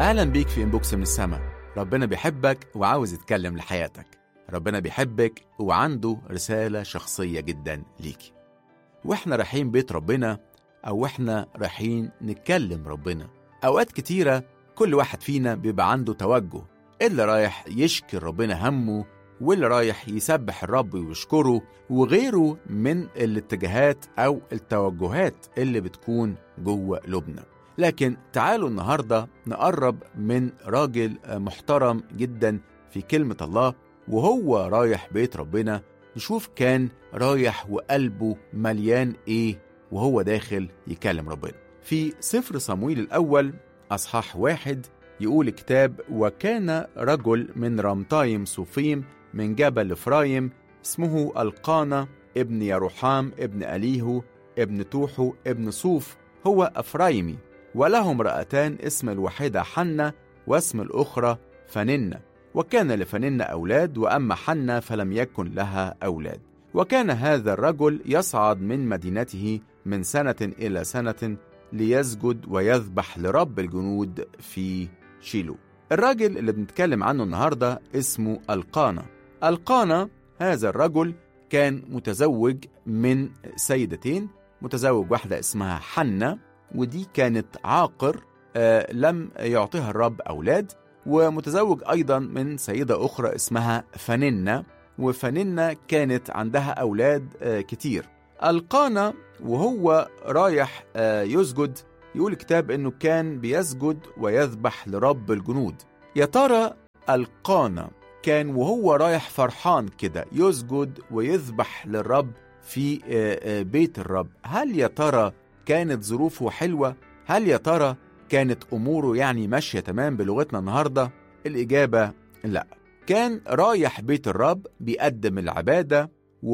أهلا بيك في إنبوكس من السما ربنا بيحبك وعاوز يتكلم لحياتك ربنا بيحبك وعنده رسالة شخصية جدا ليكي واحنا رايحين بيت ربنا أو احنا رايحين نتكلم ربنا أوقات كتيرة كل واحد فينا بيبقى عنده توجه اللي رايح يشكي ربنا همه واللي رايح يسبح الرب ويشكره وغيره من الاتجاهات أو التوجهات اللي بتكون جوه قلوبنا لكن تعالوا النهاردة نقرب من راجل محترم جدا في كلمة الله وهو رايح بيت ربنا نشوف كان رايح وقلبه مليان ايه وهو داخل يكلم ربنا في سفر صمويل الأول أصحاح واحد يقول الكتاب وكان رجل من رمطايم صوفيم من جبل إفرايم اسمه القانا ابن يروحام ابن أليهو ابن توحو ابن صوف هو أفرايمي وله امرأتان اسم الواحدة حنة واسم الأخرى فننة وكان لفننة أولاد وأما حنة فلم يكن لها أولاد وكان هذا الرجل يصعد من مدينته من سنة إلى سنة ليسجد ويذبح لرب الجنود في شيلو الراجل اللي بنتكلم عنه النهاردة اسمه القانا القانا هذا الرجل كان متزوج من سيدتين متزوج واحدة اسمها حنة ودي كانت عاقر آه لم يعطيها الرب أولاد ومتزوج أيضا من سيدة أخرى اسمها فننة وفننة كانت عندها أولاد آه كتير القانا وهو رايح آه يسجد يقول الكتاب انه كان بيسجد ويذبح لرب الجنود يا ترى القانا كان وهو رايح فرحان كده يسجد ويذبح للرب في بيت الرب هل يا ترى كانت ظروفه حلوة هل يا ترى كانت أموره يعني ماشية تمام بلغتنا النهاردة الإجابة لا كان رايح بيت الرب بيقدم العبادة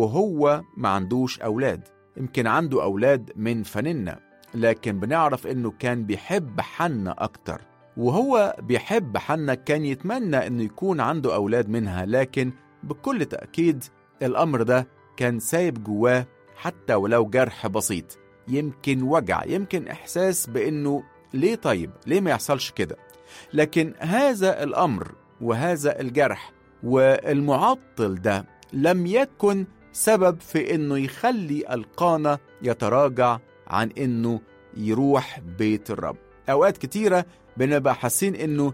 وهو ما عندوش أولاد يمكن عنده أولاد من فننة لكن بنعرف انه كان بيحب حنة اكتر وهو بيحب حنة كان يتمنى انه يكون عنده اولاد منها لكن بكل تأكيد الامر ده كان سايب جواه حتى ولو جرح بسيط يمكن وجع يمكن احساس بانه ليه طيب ليه ما يحصلش كده لكن هذا الامر وهذا الجرح والمعطل ده لم يكن سبب في انه يخلي القانا يتراجع عن انه يروح بيت الرب اوقات كتيره بنبقى حاسين انه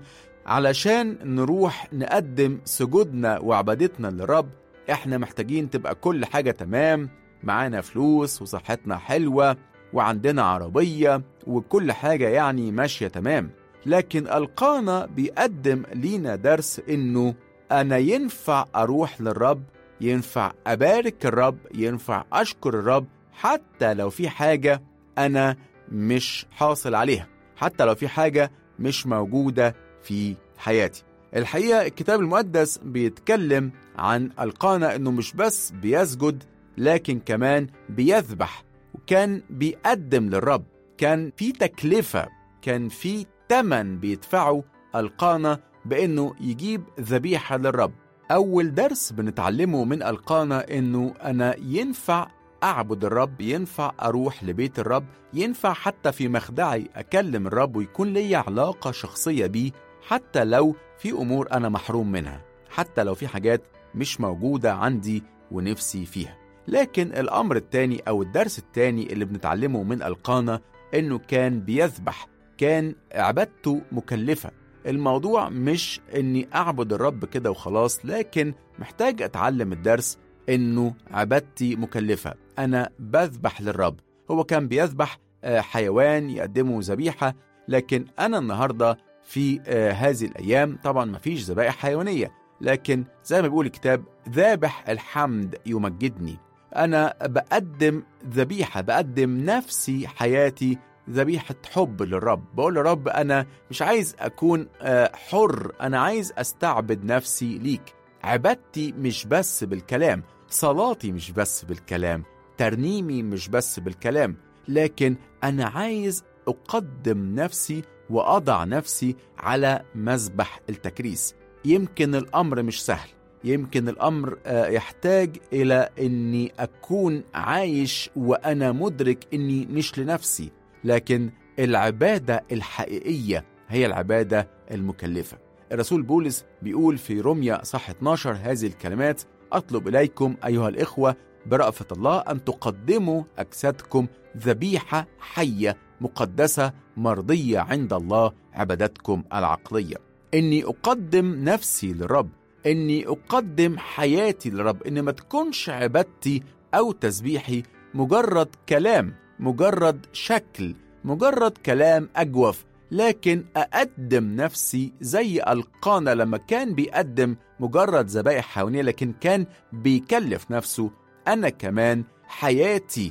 علشان نروح نقدم سجودنا وعبادتنا للرب احنا محتاجين تبقى كل حاجه تمام معانا فلوس وصحتنا حلوه وعندنا عربيه وكل حاجه يعني ماشيه تمام لكن القانا بيقدم لينا درس انه انا ينفع اروح للرب ينفع ابارك الرب ينفع اشكر الرب حتى لو في حاجة أنا مش حاصل عليها حتى لو في حاجة مش موجودة في حياتي الحقيقة الكتاب المقدس بيتكلم عن القانا أنه مش بس بيسجد لكن كمان بيذبح وكان بيقدم للرب كان في تكلفة كان في تمن بيدفعه القانا بأنه يجيب ذبيحة للرب أول درس بنتعلمه من القانا أنه أنا ينفع أعبد الرب ينفع أروح لبيت الرب ينفع حتى في مخدعي أكلم الرب ويكون لي علاقة شخصية بيه حتى لو في أمور أنا محروم منها حتى لو في حاجات مش موجودة عندي ونفسي فيها لكن الأمر التاني أو الدرس التاني اللي بنتعلمه من القانا إنه كان بيذبح كان عبادته مكلفة الموضوع مش إني أعبد الرب كده وخلاص لكن محتاج أتعلم الدرس انه عبادتي مكلفه انا بذبح للرب هو كان بيذبح حيوان يقدمه ذبيحه لكن انا النهارده في هذه الايام طبعا ما فيش ذبائح حيوانيه لكن زي ما بيقول الكتاب ذابح الحمد يمجدني انا بقدم ذبيحه بقدم نفسي حياتي ذبيحة حب للرب بقول للرب أنا مش عايز أكون حر أنا عايز أستعبد نفسي ليك عبادتي مش بس بالكلام صلاتي مش بس بالكلام ترنيمي مش بس بالكلام لكن أنا عايز أقدم نفسي وأضع نفسي على مذبح التكريس يمكن الأمر مش سهل يمكن الأمر يحتاج إلى أني أكون عايش وأنا مدرك أني مش لنفسي لكن العبادة الحقيقية هي العبادة المكلفة الرسول بولس بيقول في روميا صح 12 هذه الكلمات أطلب إليكم أيها الإخوة برأفة الله أن تقدموا أجسادكم ذبيحة حية مقدسة مرضية عند الله عبادتكم العقلية إني أقدم نفسي للرب إني أقدم حياتي للرب إن ما تكونش عبادتي أو تسبيحي مجرد كلام مجرد شكل مجرد كلام أجوف لكن أقدم نفسي زي القانا لما كان بيقدم مجرد ذبائح حيوانية لكن كان بيكلف نفسه أنا كمان حياتي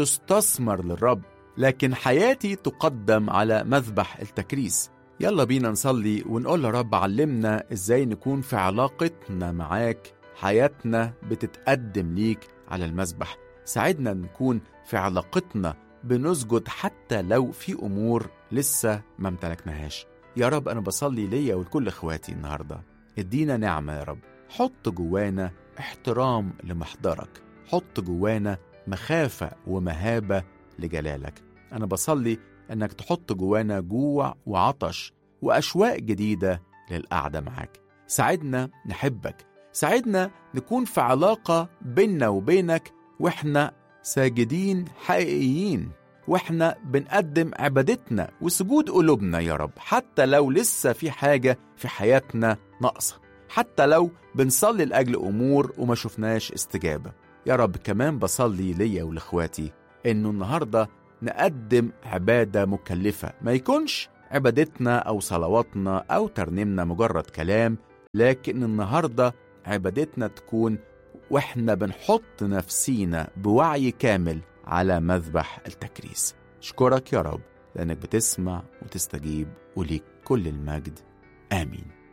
تستثمر للرب لكن حياتي تقدم على مذبح التكريس يلا بينا نصلي ونقول يا رب علمنا ازاي نكون في علاقتنا معاك حياتنا بتتقدم ليك على المذبح ساعدنا نكون في علاقتنا بنسجد حتى لو في امور لسه ما امتلكناهاش يا رب انا بصلي ليا ولكل اخواتي النهارده ادينا نعمه يا رب حط جوانا احترام لمحضرك حط جوانا مخافه ومهابه لجلالك انا بصلي انك تحط جوانا جوع وعطش واشواق جديده للقعده معاك ساعدنا نحبك ساعدنا نكون في علاقه بيننا وبينك واحنا ساجدين حقيقيين واحنا بنقدم عبادتنا وسجود قلوبنا يا رب حتى لو لسه في حاجه في حياتنا ناقصه حتى لو بنصلي لاجل امور وما شفناش استجابه يا رب كمان بصلي ليا ولاخواتي انه النهارده نقدم عباده مكلفه ما يكونش عبادتنا او صلواتنا او ترنيمنا مجرد كلام لكن النهارده عبادتنا تكون واحنا بنحط نفسينا بوعي كامل على مذبح التكريس اشكرك يا رب لانك بتسمع وتستجيب وليك كل المجد امين